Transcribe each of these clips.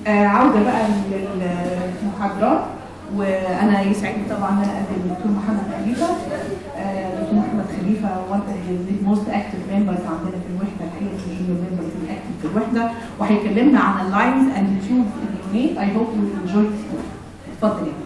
آه، عودة بقى للمحاضرات وانا يسعدني طبعا ان انا اقدم الدكتور محمد خليفه آه، دكتور محمد خليفه one of the most active members عندنا في الوحده الحقيقه الجونيور members الاكتف في الوحده وهيكلمنا عن اللاينز اند تيوب اليونيت اي هوب يو انجوي اتفضل يا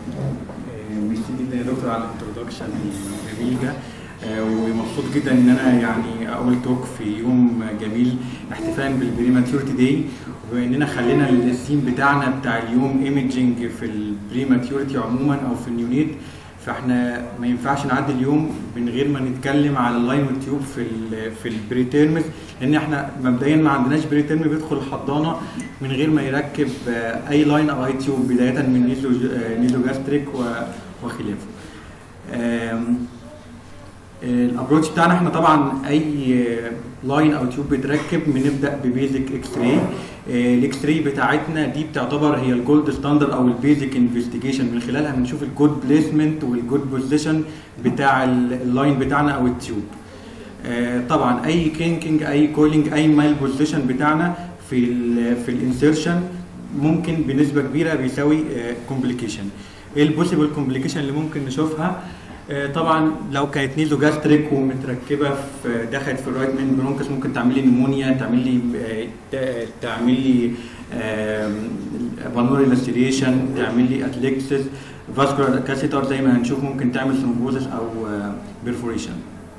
ميرسي جدا يا دكتور على الانترودكشن الجميل ده آه، ومبسوط جدا ان انا يعني اول توك في يوم جميل احتفالا بالبريماتيورتي داي واننا خلينا الثيم بتاعنا بتاع اليوم ايمجنج في البريماتيورتي عموما او في النيونيت فاحنا ما ينفعش نعدي اليوم من غير ما نتكلم على اللاين والتيوب في ال في البريتيرمز لان احنا مبدئيا ما عندناش بريتيرم بيدخل الحضانه من غير ما يركب آه، اي لاين او اي تيوب بدايه من نيزو نيزو جاستريك وخلافه. آم، الابروتش بتاعنا احنا طبعا اي لاين او تيوب بيتركب بنبدا ببيزك اكس راي الاكس راي بتاعتنا دي بتعتبر هي الجولد ستاندرد او البيزك انفستيجيشن من خلالها بنشوف الجود بليسمنت والجود بوزيشن بتاع اللاين بتاعنا او التيوب آه، طبعا اي كينكينج اي كولينج اي مايل بوزيشن بتاعنا في ال في الانسيرشن ممكن بنسبه كبيره بيساوي كومبليكيشن ايه البوسيبل كومبليكيشن اللي ممكن نشوفها آه، طبعا لو كانت نيزو جاستريك ومتركبه في دخلت في الرايت مين برونكس ممكن تعمل لي نمونيا تعمل لي آه، ت- تعمل لي بالموري لاسيليشن تعمل لي اتليكسس فاسكولار كاسيتر زي ما هنشوف ممكن تعمل ثرومبوزس او بيرفوريشن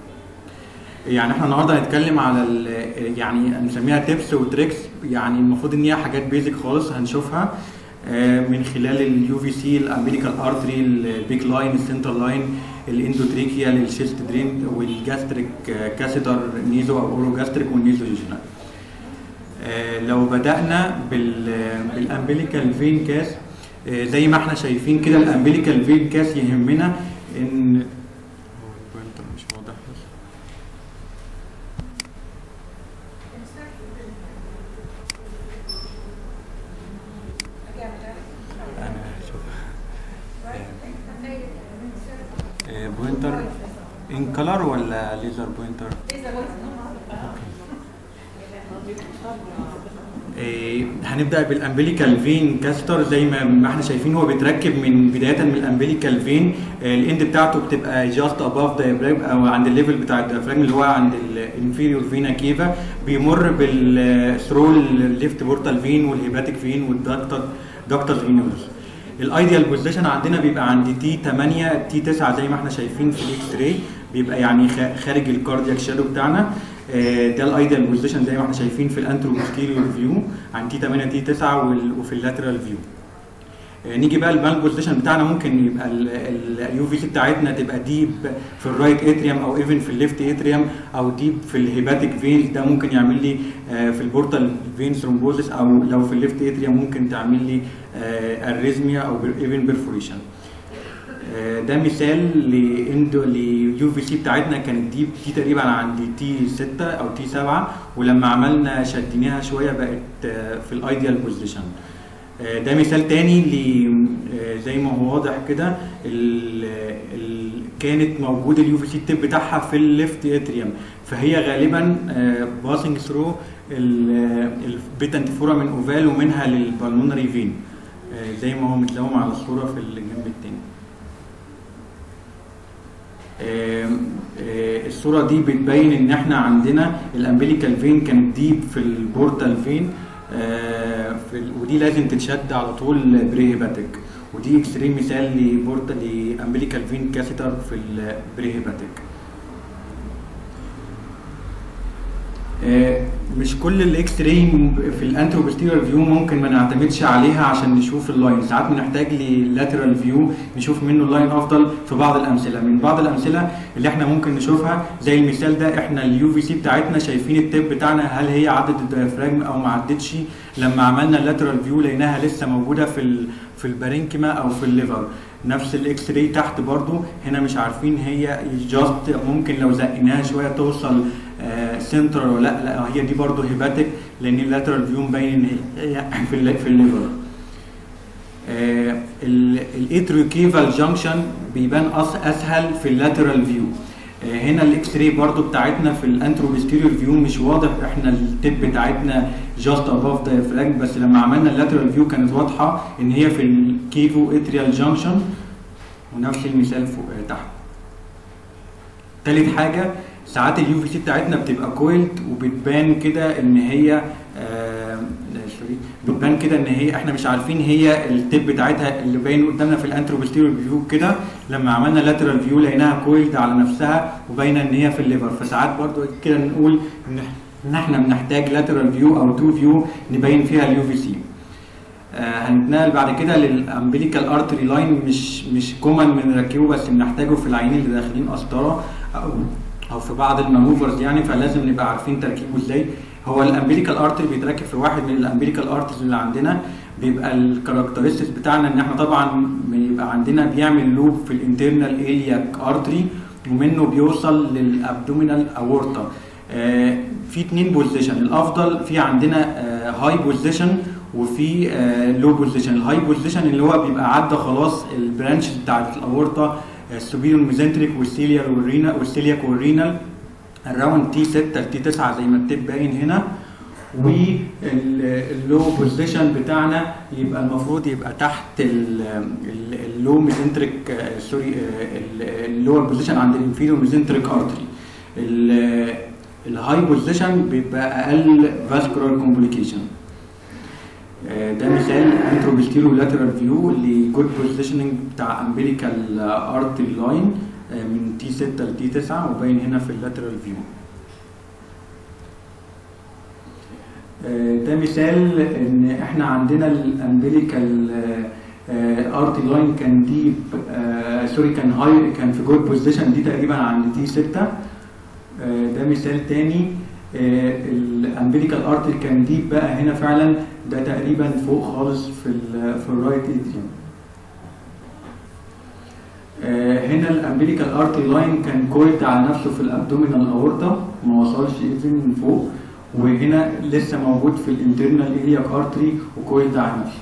يعني احنا النهارده هنتكلم على ال- يعني هنسميها تيبس وتريكس يعني المفروض ان هي حاجات بيزك خالص هنشوفها آه، من خلال اليو في سي الامبيليكال ارتري البيك لاين السنتر لاين الاندوتريكيال الشيست درين والجاستريك كاسيتر نيزو او اورو جاستريك والنيزو جيجنال آه، لو بدأنا بال- بالامبيليكال فين كاس آه، زي ما احنا شايفين كده الامبيليكال فين كاس يهمنا ان هو البوينتر مش واضح بس. انا هشوف بوينتر ان كلر ولا ليزر بوينتر إيه، هنبدا بالامبليكال فين كاستر زي ما ما احنا شايفين هو بيتركب من بدايه من الامبليكال فين الاند بتاعته بتبقى جاست اباف دايفراجم او عند الليفل بتاع الدايفراجم اللي هو عند الانفيريور فينا كيفا بيمر بالثرو الليفت بورتال فين والهيباتيك فين والدكتر دكتر فينوس الايديال بوزيشن عندنا بيبقى عند تي 8 تي 9 زي ما احنا شايفين في الاكس راي بيبقى يعني خ- خارج الكاردياك شادو بتاعنا آه، ده الايديال بوزيشن زي ما احنا شايفين في الانترو بوستيريور فيو عند تي 8 تي 9 وال- وفي اللاترال فيو آه، نيجي بقى المال بوزيشن بتاعنا ممكن يبقى اليو في سي بتاعتنا تبقى ديب في الرايت اتريوم او ايفن في الليفت اتريوم او ديب في الهيباتيك فين ده ممكن يعمل لي آه، في البورتال فين ثرومبوزس او لو في الليفت اتريوم ممكن تعمل لي اريزميا او ايفن بيرفوريشن ده مثال لاندو ليو في سي بتاعتنا كانت دي دي تقريبا عند تي 6 او تي 7 ولما عملنا شديناها شويه بقت آه، في الايديال بوزيشن آه، ده مثال تاني ل آه، زي ما هو واضح كده ال- ال- كانت موجود اليو في سي التيب بتاعها في الليفت اتريوم فهي غالبا باسنج ثرو البيتنت فورا من اوفال ومنها للبالمونري فين آه، زي ما هو متلوم على الصوره في الجنب التاني آم، آه، الصوره دي بتبين ان احنا عندنا الامبليكال فين كانت ديب في البورتال فين آه، في ال- ودي لازم تتشد على طول بريهيباتيك ودي اكستريم مثال لبورتا لامبليكال فين كاسيتر في البريهيباتيك آه، مش كل الاكس راي في الانترو بوستيريور فيو ممكن ما نعتمدش عليها عشان نشوف اللاين ساعات بنحتاج للاترال فيو نشوف منه اللاين افضل في بعض الامثله من بعض الامثله اللي احنا ممكن نشوفها زي المثال ده احنا اليو في سي بتاعتنا شايفين التيب بتاعنا هل هي عدت الديافراجم او ما عدتش لما عملنا اللاترال فيو لقيناها لسه موجوده في ال في البارينكيما او في الليفر نفس الاكس راي تحت برضو هنا مش عارفين هي جاست ممكن لو زقناها شويه توصل سنترال ولا لا لا هي دي برضو هيباتيك لان اللاترال فيو مبين ان هي في ال في الليفر الاتريوكيفال جانكشن بيبان أس اسهل في اللاترال فيو آه، هنا الاكس راي برضو بتاعتنا في الانتروبستيريور فيو مش واضح احنا التب بتاعتنا جاست اباف دايفراجم بس لما عملنا اللاترال فيو كانت واضحه ان هي في الكيفو اتريال جانكشن ونفس المثال فوق آه، تحت تالت حاجه ساعات اليو في سي بتاعتنا بتبقى كويلد وبتبان كده ان هي آه سوري بتبان كده ان هي احنا مش عارفين هي التب بتاعتها اللي باين قدامنا في الانتروبستيريور فيو كده لما عملنا لاترال فيو لقيناها كويلد على نفسها وباينه ان هي في الليفر فساعات برضو كده نقول ان ان احنا بنحتاج لاترال فيو او تو فيو نبين فيها اليو في سي آه هنتنقل بعد كده للامبليكال ارتري لاين مش مش كومن بنركبه بس بنحتاجه في العينين اللي داخلين قسطره او او في بعض المانوفرز يعني فلازم نبقى عارفين تركيبه ازاي هو الامبليكال ارتري بيتركب في واحد من الامبليكال ارترز اللي عندنا بيبقى الكاركترستكس بتاعنا ان احنا طبعا بيبقى عندنا بيعمل لوب في الانترنال الياك ارتري ومنه بيوصل للابدومينال اورتا آه في اتنين بوزيشن الافضل في عندنا هاي بوزيشن وفي لو بوزيشن الهاي بوزيشن اللي هو بيبقى عدى خلاص البرانش بتاعت الاورتا السوبيريور ميزنتريك والسيليال والرينا والسيلياك والرينال الراوند تي 6 تي 9 زي ما التيب باين هنا واللو بوزيشن بتاعنا يبقى المفروض يبقى تحت اللو ميزنتريك سوري اللور بوزيشن عند الانفيريور ميزنتريك ارتري الهاي بوزيشن بيبقى اقل فاسكولار كومبليكيشن ده مثال انتروبستيرو لاترال فيو لجود بوزيشننج بتاع امبليكال ارتري لاين من تي 6 لتي 9 وباين هنا في اللاترال فيو ده مثال ان احنا عندنا الامبليكال ارتري لاين كان ديب سوري كان هاي كان في جود بوزيشن دي تقريبا عند تي 6 ده مثال تاني الامبليكال ارتري كان ديب بقى هنا فعلا ده تقريبا فوق خالص في ال في الرايت اتريوم هنا الامبليكال ارتري لاين كان كويلد على نفسه في الابدومينال اورتا ما وصلش ايفن من فوق وهنا لسه موجود في الانترنال الياك ارتري وكويلد على نفسه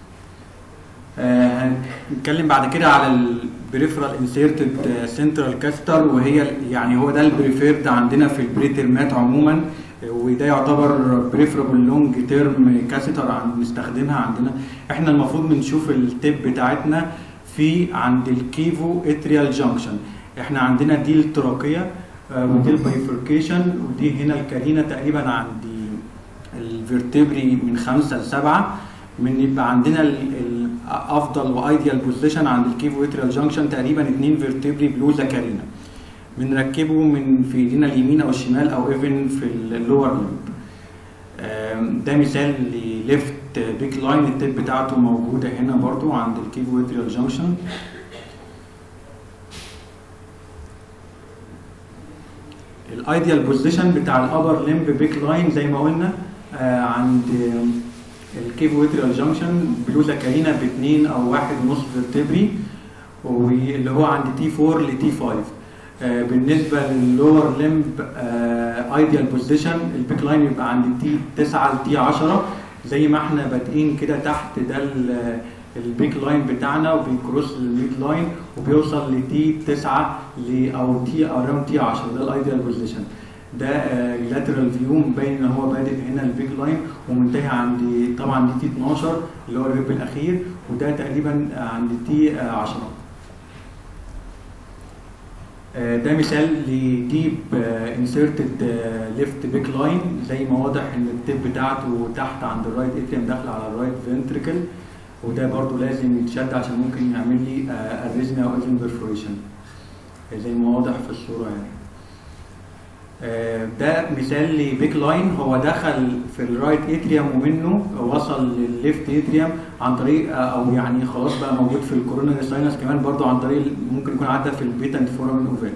هنتكلم بعد كده على البريفرال انسيرتد سنترال كاستر وهي يعني هو ده البريفيرد عندنا في البريترمات عموما وده يعتبر بريفرابل لونج تيرم كاسيتر بنستخدمها عندنا احنا المفروض بنشوف التيب بتاعتنا في عند الكيفو اتريال جانكشن احنا عندنا دي التراكيه ودي البايفركيشن ودي هنا الكارينا تقريبا عند الفرتبري من خمسه لسبعه من يبقى عندنا الافضل وايديال بوزيشن عند الكيفو اتريال جانكشن تقريبا اثنين فيرتبري بلوزا كارينا بنركبه من في ايدينا اليمين او الشمال او ايفن في اللور ليمب ده مثال لليفت بيك لاين التيب بتاعته موجوده هنا برضو عند الكيفو اتريال جانكشن الايديال بوزيشن بتاع الابر ليمب بيك لاين زي ما قلنا آه عند الكيفو اتريال جانكشن بلوزا كارينا باثنين او واحد ونص فيرتبري واللي هو عند تي 4 لتي 5 آه بالنسبه للور ليمب ايديال بوزيشن البيك لاين يبقى عند تي 9 لتي 10 زي ما احنا بادئين كده تحت ده البيك لاين بتاعنا وبيكروس الميد لاين وبيوصل لتي 9 ل او تي اراوند تي 10 ده الايديال بوزيشن ده لاترال فيو مبين ان هو بادئ هنا البيج لاين ومنتهي عند طبعا دي تي 12 اللي هو الريب الاخير وده تقريبا عند تي 10 ده مثال لديب انسيرتد ليفت بيك لاين زي ما واضح ان التيب بتاعته تحت عند الرايت اتريم داخله على الرايت فنتريكل وده برضو لازم يتشد عشان ممكن يعمل لي اريزميا او اذن بيرفوريشن زي ما واضح في الصوره يعني ده مثال لبيك لاين هو دخل في الرايت اتريوم ومنه وصل للليفت اتريوم عن طريق او يعني خلاص بقى موجود في الكوروناري ساينس كمان برضو عن طريق ممكن يكون عدى في البيتا فورامين اوفال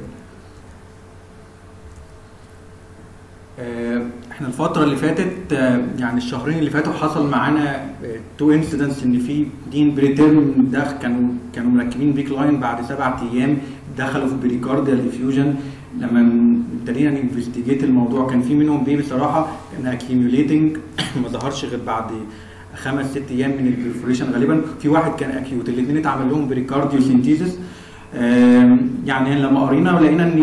احنا الفترة اللي فاتت يعني الشهرين اللي فاتوا حصل معانا تو انسيدنتس ان في دين بريتيرم ده كانوا كانوا مركبين بيك لاين بعد سبعة ايام دخلوا في بريكارديال افيوجن لما ابتدينا ننفستيجيت الموضوع كان في منهم بيه بصراحه كان اكيوميوليتنج ما ظهرش غير بعد خمس ست ايام من البرفوريشن غالبا في واحد كان اكيوت الاثنين اتعمل لهم بريكارديو سينتيزس يعني لما قرينا لقينا ان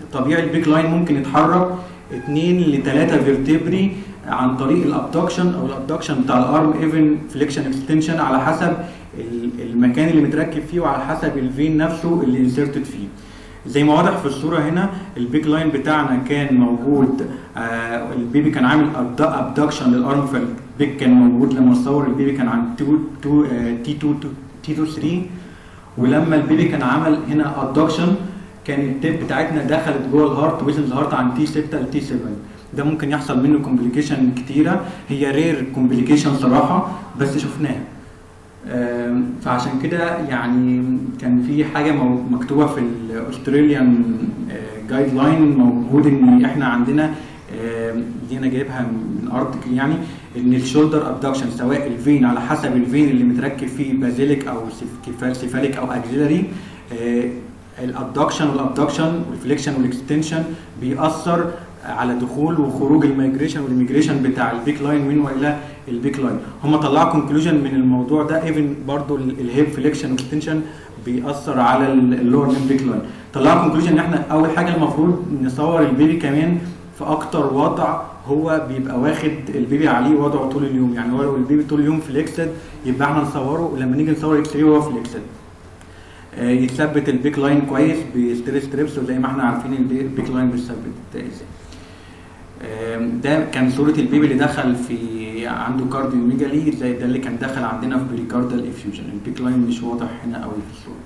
طبيعي البيك لاين ممكن يتحرك 2 ل 3 فيرتبري عن طريق الابدكشن او الابدكشن بتاع الارم ايفن فليكشن اكستنشن على حسب ال- المكان اللي متركب فيه وعلى حسب الفين نفسه اللي انسرتد فيه زي ما واضح في الصوره هنا البيج لاين بتاعنا كان موجود آه البيبي كان عامل ابدكشن للارم فالبيج كان موجود لما صور البيبي كان عند 2 2 تي 2 تي 2 3 ولما البيبي كان عمل هنا ادكشن كان التيب بتاعتنا دخلت جوه الهارت وزن الهارت عن تي 6 ل تي 7 ده ممكن يحصل منه كومبليكيشن كتيره هي رير كومبليكيشن صراحه بس شفناها آم، فعشان كده يعني كان في حاجه مو- مكتوبه في الاستراليان جايد لاين موجود ان احنا عندنا آم، دي انا جايبها من ارتكل يعني ان الشولدر ابدكشن سواء الفين على حسب الفين اللي متركب فيه بازيليك او سيفاليك او اكزيلري الابدكشن والابدكشن والفليكشن والاكستنشن بيأثر على دخول وخروج الميجريشن والميجريشن بتاع البيك لاين من والى البيك لاين هم طلعوا كونكلوجن من الموضوع ده ايفن برضو الهيب فليكشن واكستنشن بيأثر على اللور من بيك لاين طلعوا كونكلوجن ان احنا اول حاجه المفروض نصور البيبي كمان في اكتر وضع هو بيبقى واخد البيبي عليه وضعه طول اليوم يعني هو لو البيبي طول اليوم فليكسد يبقى احنا نصوره ولما نيجي نصور اكس راي وهو فليكسد آه، يتثبت البيك لاين كويس بستريس ستريبس وزي ما احنا عارفين ال- البيك لاين بيتثبت ازاي آم، ده كان صورة البيبي اللي دخل في عنده كارديو ميجالي زي ده اللي كان دخل عندنا في بريكاردال افيوجن البيك لاين مش واضح هنا قوي في الصورة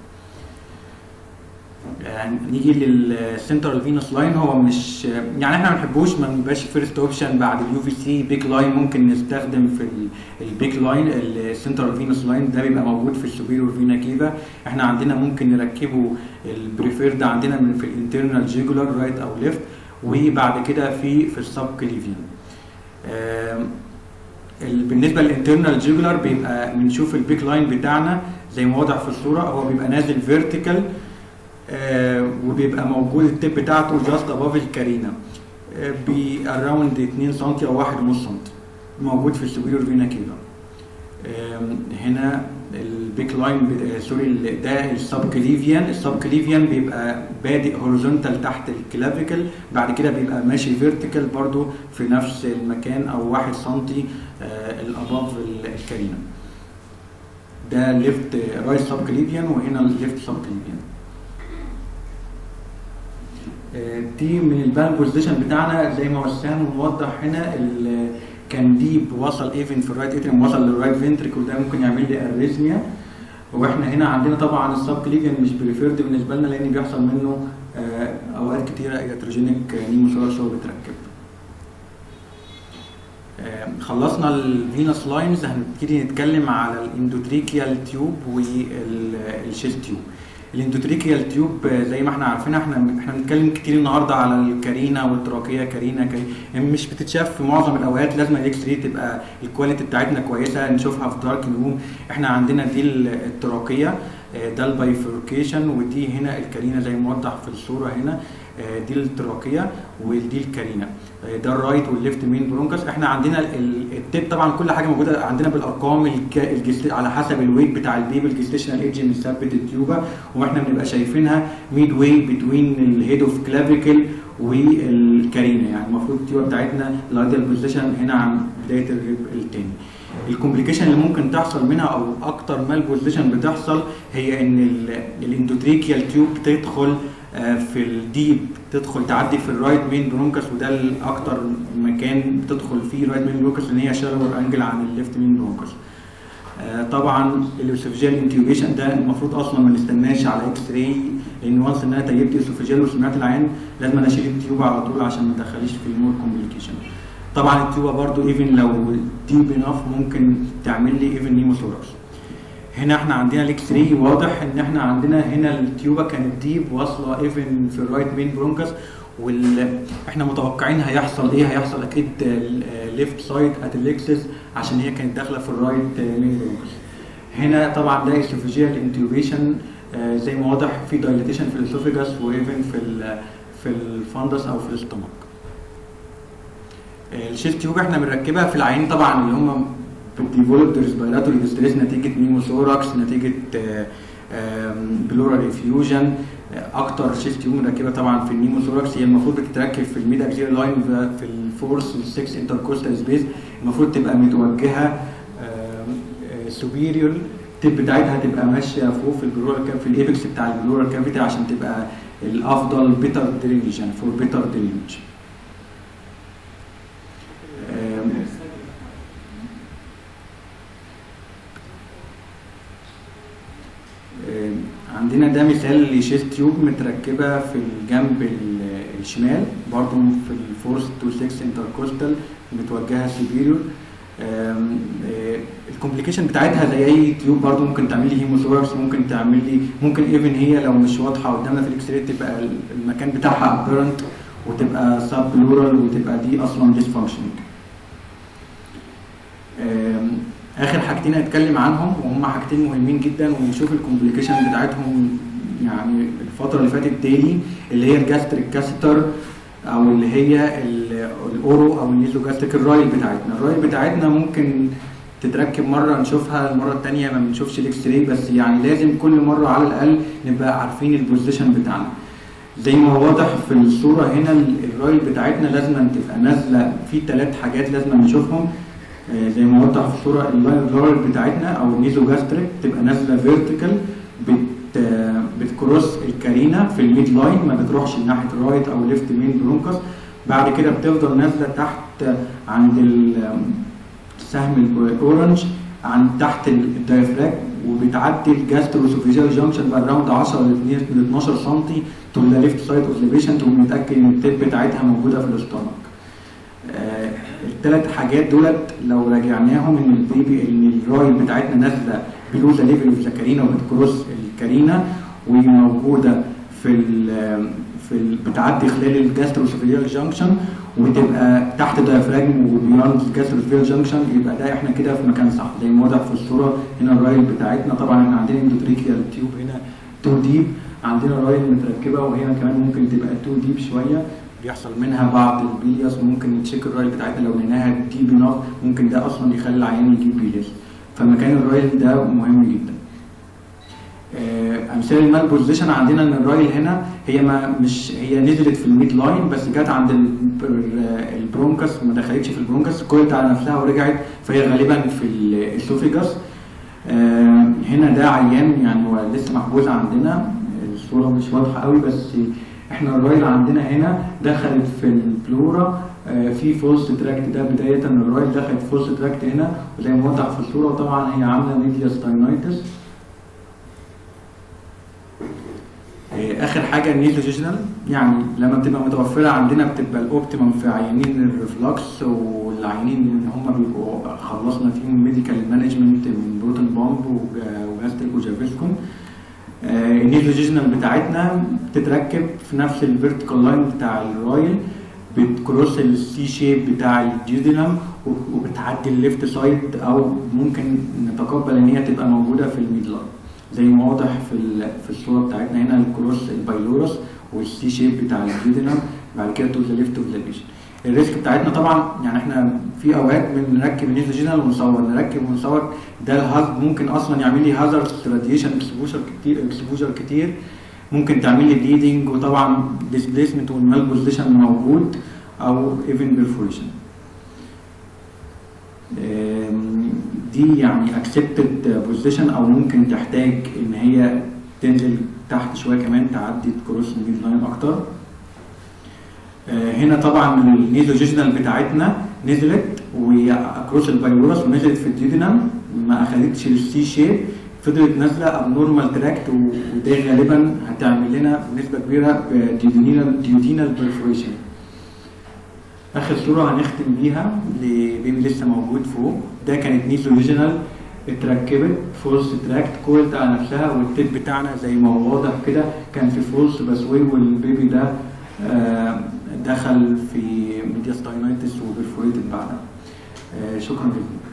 يعني نيجي للسنترال فينوس لاين هو مش يعني احنا ما بنحبوش ما بيبقاش فيرست اوبشن بعد اليو في سي بيك لاين ممكن نستخدم في البيك لاين السنترال فينوس لاين ده بيبقى موجود في السوبيريور فينا كيفا احنا عندنا ممكن نركبه البريفيرد عندنا من في الانترنال جيجولار رايت او ليفت وبعد كده في في السب كليفيان آم، ال- بالنسبه للانترنال جيجولار بيبقى بنشوف البيك لاين بتاعنا زي ما واضح في الصوره هو بيبقى نازل فيرتيكال آه، وبيبقى موجود التيب بتاعته جاست اباف الكارينا باراوند 2 سم او 1.5 سم موجود في السوبيريور فينا كيفا آم، هنا البيك لاين بت- آه، سوري ال- ده السب كليفيان السب كليفيان بيبقى بادئ هوريزونتال تحت الكلافيكل بعد كده بيبقى ماشي فيرتيكال برضو في نفس المكان او 1 سم الاباف الكارينا ده ليفت رايت سب كليفيان وهنا الليفت سب كليفيان آه، دي من البان بوزيشن بتاعنا زي ما وسام موضح هنا ال- كان ديب وصل ايفن في الرايت اتريم وصل للرايت فنتريكل وده ممكن يعمل لي اريزميا واحنا هنا عندنا طبعا السب كليفيان مش بريفيرد بالنسبه لنا لان بيحصل منه آه، اوقات كتيره ايجاتروجينيك نيموثوركس هو بيتركب آه، خلصنا الفينوس لاينز هنبتدي نتكلم على الاندوتريكيال تيوب والشيست تيوب الاندوتريكيال تيوب آه، زي ما احنا عارفين احنا احنا بنتكلم كتير النهارده على الكارينا والتراكيه كارينا كارينا يعني مش بتتشاف في معظم الاوقات لازم الاكس راي تبقى الكواليتي بتاعتنا كويسه نشوفها في دارك روم احنا عندنا دي التراكيه آه، ده البايفوركيشن ودي هنا الكارينا زي ما موضح في الصوره هنا آه، دي التراكيه ودي الكارينا آه، ده الرايت والليفت مين برونكس احنا عندنا ال- ال- التيب طبعا كل حاجه موجوده عندنا بالارقام الك- الجست على حسب الويت بتاع البيبي الجستيشنال ايدج بنثبت التيوبه واحنا بنبقى شايفينها ميد واي بتوين الهيد اوف كلافيكل والكارينا يعني المفروض التيوبه بتاعتنا الايديال بوزيشن هنا عن بدايه الريب التاني الكومبليكيشن اللي ممكن تحصل منها او اكتر مال بوزيشن بتحصل هي ان ال- الاندوتريكيال تيوب تدخل آه، في الديب تدخل تعدي في الرايت مين برونكس وده الاكتر مكان بتدخل فيه رايت مين برونكس لان هي شالور انجل عن الليفت مين برونكس آه، طبعا الاوسوفيجيال انتيوبيشن ده المفروض اصلا ما نستناش على اكس راي لان وانس ان انا تيبت اسوفيجيال وسمعت العين لازم أنا اشيل التيوب على طول عشان ما تدخليش في المور كومبليكيشن طبعا التيوبه برضو ايفن لو ديب انف ممكن تعمل لي ايفن نيموثوركس هنا احنا عندنا الاكس راي واضح ان احنا عندنا هنا التيوبه كانت ديب واصله ايفن في الرايت مين برونكس وال احنا متوقعين هيحصل ايه هيحصل اكيد ليفت سايد اتليكسس عشان هي كانت داخله في الرايت مين برونكس هنا طبعا ده اسوفيجيال انتيوبيشن زي ما واضح في دايليتيشن في الاسوفيجاس وايفن في ال في الفندس او في الاستومك الشيست تيوب احنا بنركبها في العين طبعا اللي هم ديفولبد ريسبيراتوري ديستريس نتيجه نيموثوركس نتيجه بلورال افيوجن اكتر شيست تيوب مركبه طبعا في النيموثوركس هي المفروض بتتركب في الميد اكزير لاين في الفورس والسكس انتركوستال سبيس المفروض تبقى متوجهه سوبيريور التيب بتاعتها تبقى ماشيه فوق في البلورال كاف في الايبكس بتاع البلورال كافيتي عشان تبقى الافضل بيتر درينج يعني فور بيتر درينج عندنا ده مثال لشيست تيوب متركبه في الجنب ال- الشمال برضه في الفورس تو 6 انتركوستال متوجهه سوبيريور الكومبليكيشن بتاعتها زي اي تيوب برضه ممكن تعمل لي هيموثوركس ممكن تعمل لي ممكن ايفن هي لو مش واضحه قدامنا في الاكس راي تبقى المكان بتاعها ابيرنت وتبقى سب بلورال وتبقى دي اصلا ديس فانكشننج اخر حاجتين هنتكلم عنهم وهم حاجتين مهمين جدا ونشوف الكومبليكيشن بتاعتهم يعني الفتره اللي فاتت تاني اللي هي الجاستريك كاستر او اللي هي ال- الاورو او النيزوجاستريك الرايل بتاعتنا الرايل بتاعتنا ممكن تتركب مره نشوفها المره الثانيه ما بنشوفش الاكس راي بس يعني لازم كل مره على الاقل نبقى عارفين البوزيشن بتاعنا زي ما هو واضح في الصوره هنا ال- الرايل بتاعتنا لازم تبقى نازله في ثلاث حاجات لازم نشوفهم آه، زي ما وضح في الصوره الرايل بتاعتنا او النيزوجاستريك تبقى نازله فيرتيكال بت آه، بتكروس الكارينا في الميد لاين ما بتروحش ناحيه الرايت او ليفت مين برونكس بعد كده بتفضل نازله تحت عند ال- السهم الاورنج عند تحت الدايفراج وبتعدي الجاستروسوفيجيال جانكشن باراوند 10 ل 12 سم تو ذا ليفت سايد اوف ذا بيشنت ومتاكد ان التيب بتاعتها موجوده في الاستومك. آه الثلاث حاجات دولت لو راجعناهم ان البيبي ان الرايل بتاعتنا نازله بلو ذا ليفل اوف ذا كارينا وبتكروس الكارينا وموجوده في ال في ال بتعدي خلال الجاستروسوفيجيال جانكشن وتبقى تحت دايفراجم وبياند الجاستروسوفيجيال جانكشن يبقى ده احنا كده في مكان صح زي ما واضح في الصوره هنا الرايل بتاعتنا طبعا احنا عندنا اندوتريكيال تيوب هنا تو ديب عندنا رايل متركبه وهنا كمان ممكن تبقى تو ديب شويه بيحصل منها بعض البيلياس ممكن نتشيك الرايل بتاعتنا لو لقيناها ديب انف ممكن ده اصلا يخلي العيان يجيب بيلياس فمكان الرايل ده مهم جدا آه، امثال المال بوزيشن عندنا ان الرايل هنا هي ما مش هي نزلت في الميد لاين بس جت عند ال- ال- البرونكس ما دخلتش في البرونكس كلت على نفسها ورجعت فهي غالبا في الاسوفيجاس آه، هنا ده عيان يعني هو لسه محجوز عندنا الصوره مش واضحه قوي بس احنا الرايل عندنا هنا دخلت في البلورا آه، في فولس تراكت ده بدايه الرايل دخلت فولس تراكت هنا وزي ما وضح في الصوره طبعا هي عامله ميديا ستاينايتس آه، اخر حاجه النيزوجينال يعني لما بتبقى متوفره عندنا بتبقى الاوبتيمم في عيانين الريفلكس والعيانين اللي هم بيبقوا خلصنا فيهم ميديكال مانجمنت من بروتون بامب وجاستريك وجافيسكوم آه، النيزوجينال بتاعتنا بتتركب في نفس الفيرتيكال لاين بتاع الرايل بتكروس السي شيب بتاع الجيودينم وبتعدي الليفت سايد او ممكن نتقبل ان هي تبقى موجوده في الميد لاين زي ما واضح في ال- في الصوره بتاعتنا هنا الكروس البايلورس والسي شيب بتاع الجيودينم بعد كده تو ذا ليفت اوف ذا ليشن الريسك بتاعتنا طبعا يعني احنا في اوقات بنركب النيزوجينال ونصور نركب ونصور ده الهاز ممكن اصلا يعمل لي هازارد راديشن اكسبوجر كتير اكسبوجر كتير ممكن تعمل لي بليدنج وطبعا ديسبيسمنت والمال بوزيشن موجود او ايفن بيرفوريشن دي يعني اكسبتد بوزيشن او ممكن تحتاج ان هي تنزل تحت شويه كمان تعدي كروس الميد لاين اكتر آه، هنا طبعا النيزوجيجنال بتاعتنا نزلت وهي اكروس البايلورس ونزلت في الديودينم ما اخدتش السي شيب فضلت نازله ابنورمال تراكت وده غالبا هتعمل لنا بنسبه كبيره ديودينال ديودينال بيرفوريشن اخر صوره هنختم بيها لبيبي لسه موجود فوق ده كانت نيزو اوريجينال اتركبت فولس تراكت كولت على نفسها والتيب بتاعنا زي ما هو واضح كده كان في فولس بسوي والبيبي ده آه، دخل في ميدياستاينايتس وبرفوريتد بعدها آه، شكرا جدا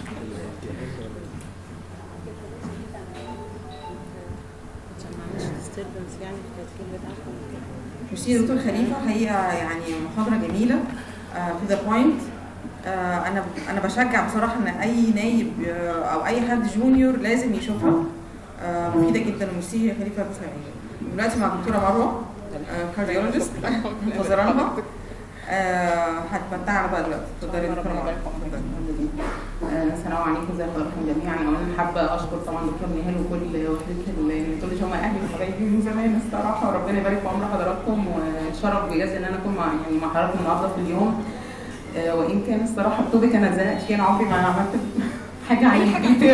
عشان ما اعملش ديستربنس يعني في التسجيل بتاعكم وكده ميرسي يا دكتور خليفه هي يعني محاضره جميله تو ذا بوينت انا انا بشجع بصراحه ان اي نايب آه، او اي حد جونيور لازم يشوفها آه، مفيده جدا وميرسي يا خليفه بس دلوقتي مع الدكتوره مروه كارديولوجيست منتظراها آه، هتمتعنا بقى دلوقتي اتفضلي يا دكتوره مروه آه، السلام عليكم ازي حضراتكم جميعا اولا حابه اشكر طبعا دكتور نهال وكل وحده النيماتولوجي هم اهلي وحبايبي من زمان الصراحه وربنا يبارك في عمر حضراتكم والشرف بجد ان انا اكون مع يعني مع حضراتكم النهارده في اليوم آه، وان كان الصراحه التوبيك انا اتزنقت فيه انا عمري ما عملت حاجه عن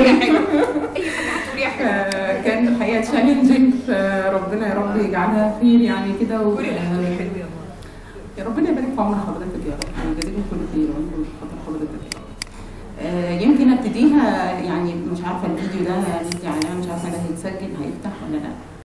آه، كان الحقيقه تشالنجينج فربنا يا رب يجعلها خير يعني كده و... يا ربنا يبارك في عمر حضرتك يا رب ويجازيكم كل خير ويكون خاطر حضرتك آه، يمكن ابتديها يعني مش عارفه الفيديو ده ندي عليه مش عارفه ده هيتسجل هيفتح ولا لا